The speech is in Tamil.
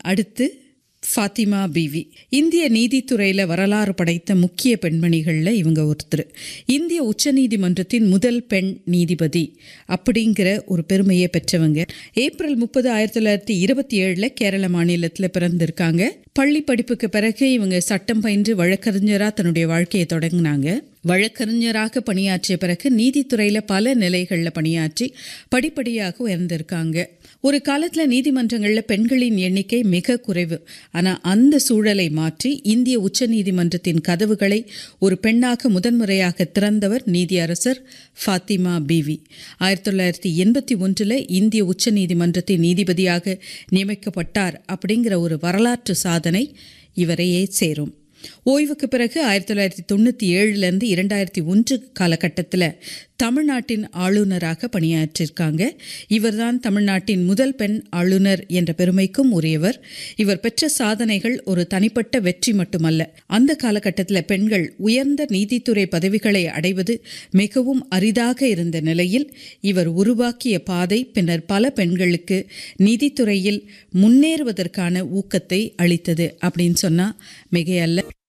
அடுத்து ஃபாத்திமா பீவி இந்திய நீதித்துறையில் வரலாறு படைத்த முக்கிய பெண்மணிகளில் இவங்க ஒருத்தர் இந்திய உச்சநீதிமன்றத்தின் முதல் பெண் நீதிபதி அப்படிங்கிற ஒரு பெருமையை பெற்றவங்க ஏப்ரல் முப்பது ஆயிரத்தி தொள்ளாயிரத்தி இருபத்தி ஏழில் கேரள மாநிலத்தில் பிறந்திருக்காங்க பள்ளி படிப்புக்கு பிறகு இவங்க சட்டம் பயின்று வழக்கறிஞராக தன்னுடைய வாழ்க்கையை தொடங்கினாங்க வழக்கறிஞராக பணியாற்றிய பிறகு நீதித்துறையில் பல நிலைகளில் பணியாற்றி படிப்படியாக உயர்ந்திருக்காங்க ஒரு காலத்தில் நீதிமன்றங்களில் பெண்களின் எண்ணிக்கை மிக குறைவு ஆனால் அந்த சூழலை மாற்றி இந்திய உச்ச நீதிமன்றத்தின் கதவுகளை ஒரு பெண்ணாக முதன்முறையாக திறந்தவர் நீதியரசர் ஃபாத்திமா பீவி ஆயிரத்தி தொள்ளாயிரத்தி எண்பத்தி ஒன்றில் இந்திய உச்ச நீதிமன்றத்தின் நீதிபதியாக நியமிக்கப்பட்டார் அப்படிங்கிற ஒரு வரலாற்று சாதனை இவரையே சேரும் ஓய்வுக்கு பிறகு ஆயிரத்தி தொள்ளாயிரத்தி தொண்ணூற்றி ஏழுலேருந்து இரண்டாயிரத்தி ஒன்று காலகட்டத்தில் தமிழ்நாட்டின் ஆளுநராக பணியாற்றிருக்காங்க இவர்தான் தமிழ்நாட்டின் முதல் பெண் ஆளுநர் என்ற பெருமைக்கும் உரியவர் இவர் பெற்ற சாதனைகள் ஒரு தனிப்பட்ட வெற்றி மட்டுமல்ல அந்த காலகட்டத்தில் பெண்கள் உயர்ந்த நீதித்துறை பதவிகளை அடைவது மிகவும் அரிதாக இருந்த நிலையில் இவர் உருவாக்கிய பாதை பின்னர் பல பெண்களுக்கு நீதித்துறையில் முன்னேறுவதற்கான ஊக்கத்தை அளித்தது அப்படின்னு சொன்னா மிகையல்ல